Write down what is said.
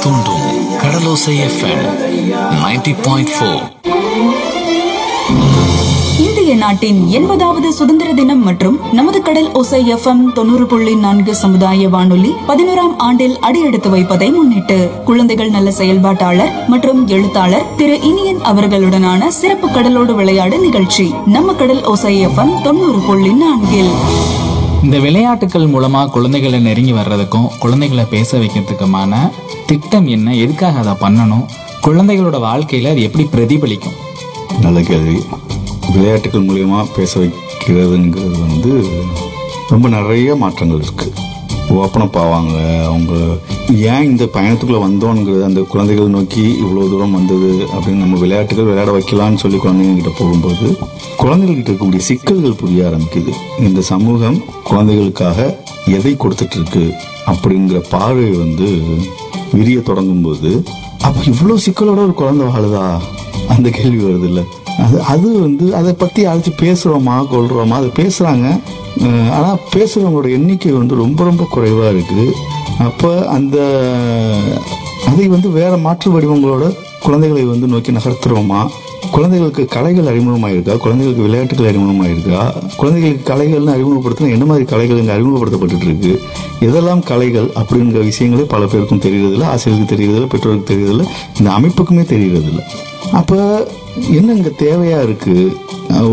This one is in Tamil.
தூண்டும் கடலோசை எஃப்எம் 90.4 பாயிண்ட் ஃபோர் இந்திய நாட்டின் எண்பதாவது சுதந்திர தினம் மற்றும் நமது கடல் ஒசை எஃப்எம் தொண்ணூறு புள்ளி நான்கு சமுதாய வானொலி பதினோராம் ஆண்டில் அடியெடுத்து வைப்பதை முன்னிட்டு குழந்தைகள் நல செயல்பாட்டாளர் மற்றும் எழுத்தாளர் திரு இனியன் அவர்களுடனான சிறப்பு கடலோடு விளையாடு நிகழ்ச்சி நம்ம கடல் ஒசை எஃப்எம் தொண்ணூறு புள்ளி நான்கில் இந்த விளையாட்டுகள் மூலமா குழந்தைகளை நெருங்கி வர்றதுக்கும் குழந்தைகளை பேச வைக்கிறதுக்குமான திட்டம் என்ன எதுக்காக அதை பண்ணணும் குழந்தைகளோட வாழ்க்கையில அது எப்படி பிரதிபலிக்கும் நல்ல கேள்வி விளையாட்டுகள் மூலயமா பேச வைக்கிறதுங்கிறது வந்து ரொம்ப நிறைய மாற்றங்கள் இருக்கு ஓப்பனப் ஆவாங்க அவங்க ஏன் இந்த பயணத்துக்குள்ள வந்தோங்கிறது அந்த குழந்தைகள் நோக்கி இவ்வளோ தூரம் வந்தது அப்படின்னு நம்ம விளையாட்டுகள் விளையாட வைக்கலாம்னு சொல்லி குழந்தைங்க கிட்ட போகும்போது குழந்தைகள்கிட்ட இருக்கக்கூடிய சிக்கல்கள் புரிய ஆரம்பிக்குது இந்த சமூகம் குழந்தைகளுக்காக எதை கொடுத்துட்டு இருக்கு அப்படிங்கிற பார்வை வந்து விரிய தொடங்கும் போது அப்ப இவ்வளவு சிக்கலோட ஒரு குழந்தை வாழுதா அந்த கேள்வி வருது இல்ல அது அது வந்து அதை பத்தி அழைச்சு பேசுறோமா கொள்றோமா அதை பேசுறாங்க அஹ் ஆனா பேசுறவங்களோட எண்ணிக்கை வந்து ரொம்ப ரொம்ப குறைவா இருக்குது அப்ப அந்த அதை வந்து வேற மாற்று வடிவங்களோட குழந்தைகளை வந்து நோக்கி நகர்த்துறோமா குழந்தைகளுக்கு கலைகள் அறிமுகமாயிருக்கா குழந்தைகளுக்கு விளையாட்டுகள் அறிமுகமாயிருக்கா குழந்தைகளுக்கு கலைகள்னு அறிமுகப்படுத்தினா என்ன மாதிரி கலைகள் இங்கே அறிமுகப்படுத்தப்பட்டு இருக்கு எதெல்லாம் கலைகள் அப்படிங்கிற விஷயங்களே பல பேருக்கும் தெரியறதில்ல ஆசிரியருக்கு தெரியறதில்ல பெற்றோருக்கு தெரியறதில்ல இந்த அமைப்புக்குமே தெரியறதில்ல அப்போ என்ன இங்கே தேவையா இருக்கு